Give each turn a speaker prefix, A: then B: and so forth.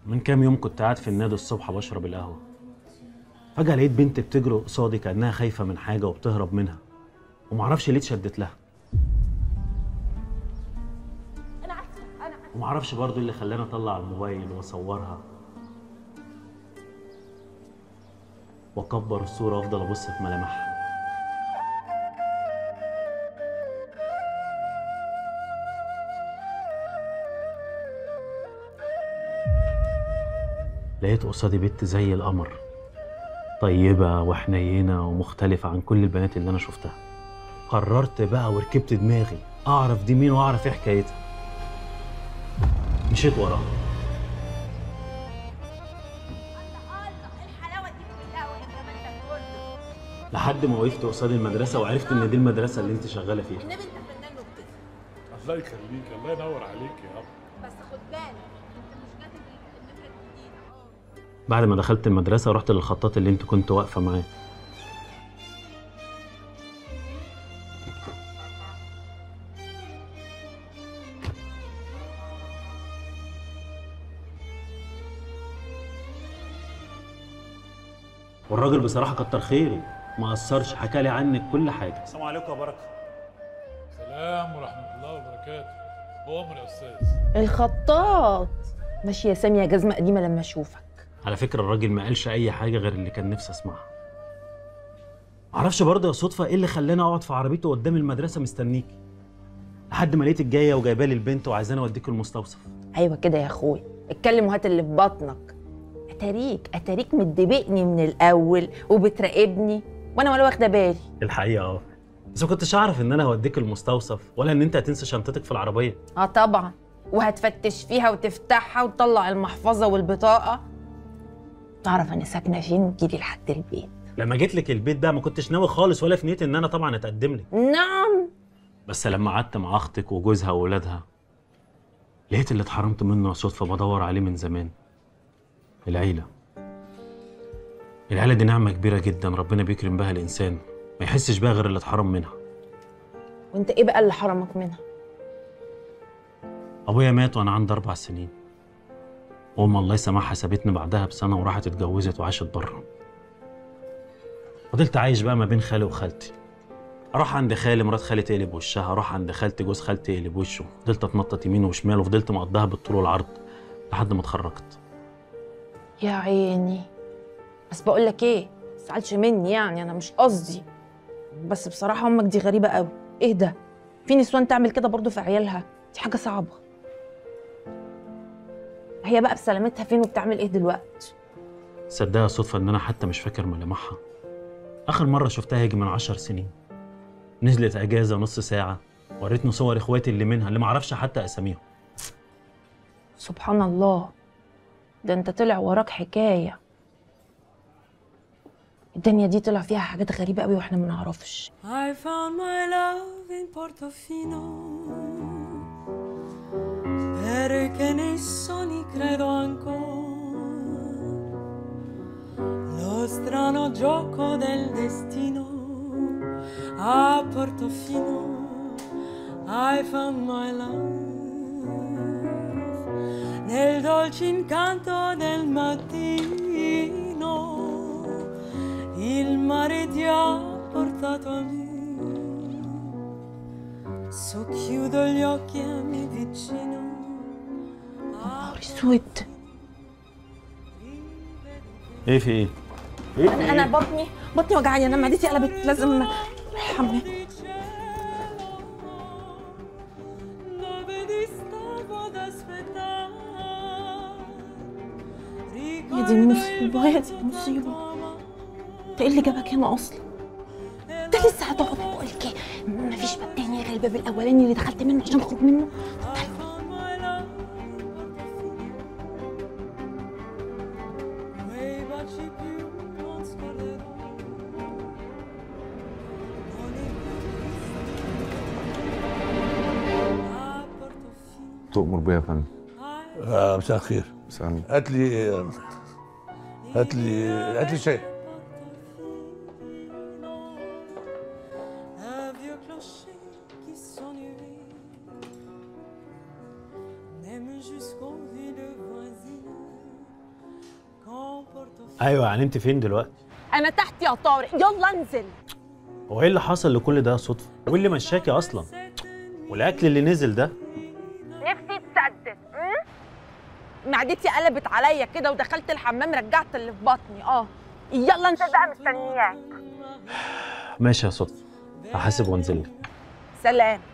A: من كام يوم كنت قاعد في النادي الصبح بشرب القهوة فجأة لقيت بنت بتجري قصادي كأنها خايفة من حاجة وبتهرب منها ومعرفش ليه اتشدت لها
B: انا عارفه انا عارفه
A: ومعرفش برضه إيه اللي خلاني اطلع الموبايل واصورها واكبر الصورة وافضل ابص في ملامحها لقيت قصادي بنت زي القمر طيبة وحنينة ومختلفة عن كل البنات اللي أنا شفتها قررت بقى وركبت دماغي أعرف دي مين وأعرف إيه حكايتها مشيت وراها
B: الله الله الحلاوه دي كلها والجمال ده كله
A: لحد ما وقفت قصاد المدرسة وعرفت إن دي المدرسة اللي أنت شغالة فيها
B: النبي انت فنان وبتفهم
C: الله يخليك الله ينور عليك يا رب
B: بس خد بالك انت مش كاتب النمره الجديده اه
A: بعد ما دخلت المدرسة رحت للخطاط اللي أنت كنت واقفة معاه والراجل بصراحة كتر خيره ما قصرش حكى لي عنك كل حاجة
D: السلام عليكم يا بركه
C: سلام ورحمه الله وبركاته عمر يا استاذ
E: الخطاط ماشي يا سامي يا جزمة قديمة لما اشوفك
A: على فكرة الراجل ما قالش أي حاجة غير اللي كان نفسي أسمعها معرفش برضه يا صدفة إيه اللي خلاني أقعد في عربيته قدام المدرسة مستنيكي لحد ما لقيتك جاية وجايبالي البنت وعايزاني أوديك المستوصف
E: ايوه كده يا اخويا اتكلم وهات اللي في بطنك اتاريك اتاريك متدبقني من الاول وبتراقبني وانا ولا واخده بالي
A: الحقيقة أه بس ما كنتش أعرف إن أنا هوديك المستوصف ولا إن أنت هتنسى شنطتك في العربية
E: اه طبعا وهتفتش فيها وتفتحها وتطلع المحفظه والبطاقه تعرف انا ساكنه فين وتجيلي لحد البيت
A: لما جيت لك البيت بقى ما كنتش ناوي خالص ولا في نيتي إن أنا طبعا أتقدم لك
E: نعم
A: بس لما قعدت مع أختك وجوزها وولادها لقيت اللي اتحرمت منه صدفة بدور عليه من زمان العيلة العيلة دي نعمة كبيرة جدا ربنا بيكرم بها الإنسان ما يحسش بها غير اللي اتحرم منها
E: وانت ايه بقى اللي حرمك منها
A: أبويا مات وأنا عندي أربع سنين وأم الله يسامحها سابتني بعدها بسنة وراحت اتجوزت وعاشت بره فضلت عايش بقى ما بين خالي وخالتي أروح عند خالي مرات خالي تقلب وشها أروح عند خالتي جوز خالتي يقلب وشه فضلت أتنطط يمين وشمال وفضلت مقضاها بالطول والعرض لحد ما اتخرجت
E: يا عيني بس بقول لك ايه تزعلش مني يعني انا مش قصدي بس بصراحه امك دي غريبه قوي ايه ده في نسوان تعمل كده برضو في عيالها دي حاجه صعبه هي بقى بسلامتها فين وبتعمل ايه دلوقتي
A: صدقها صدفة إن أنا حتى مش فاكر ملامحها آخر مرة شفتها يجي من عشر سنين نزلت أجازة نص ساعة وريتني صور إخواتي اللي منها اللي معرفش حتى أساميهم
E: سبحان الله ده انت طلع وراك حكايه الدنيا دي طلع فيها حاجات غريبه قوي واحنا ما نعرفش
F: I found my love in Portofino perché nei sogni credo ancora lo strano gioco del destino a Portofino I found my love nel dolce incanto del mattino il mare ti ha portato a me. Socchiudo gli occhi e mi vicino.
E: نهار اسود
A: إيه في إيه؟
E: انا انا بطني بطني وجعاني انا معدتي قلبت لازم اروح الحمام
F: Dove ti stavo ad aspettare.
E: يا دي مصيبه يا دي مصيبه انت ايه اللي جابك هنا اصلا انت لسه هتقعد بقول لك ايه مفيش باب تاني غير الباب الاولاني اللي دخلت منه عشان اخرج منه
F: Found my love Quei baci più non scorderò. Non è più a Portofino.
G: تؤمر بيا يا فندم
H: آه مساء الخير
G: اسألني
H: هات لي هات لي هات لي شاي
F: Un vieux clocher qui s'ennuie, même jusqu'aux villes voisines.
A: ايوه يعني انت فين دلوقتي
B: انا تحت يا طارق يلا انزل
A: هو ايه اللي حصل لكل ده صدفه وايه اللي مشاكي اصلا والاكل اللي نزل ده
B: نفسي تسدد معدتي قلبت عليا كده ودخلت الحمام رجعت اللي في بطني اه يلا انت بقى مستنياك
A: ماشي يا صدفه هحاسب وانزل لك
B: سلام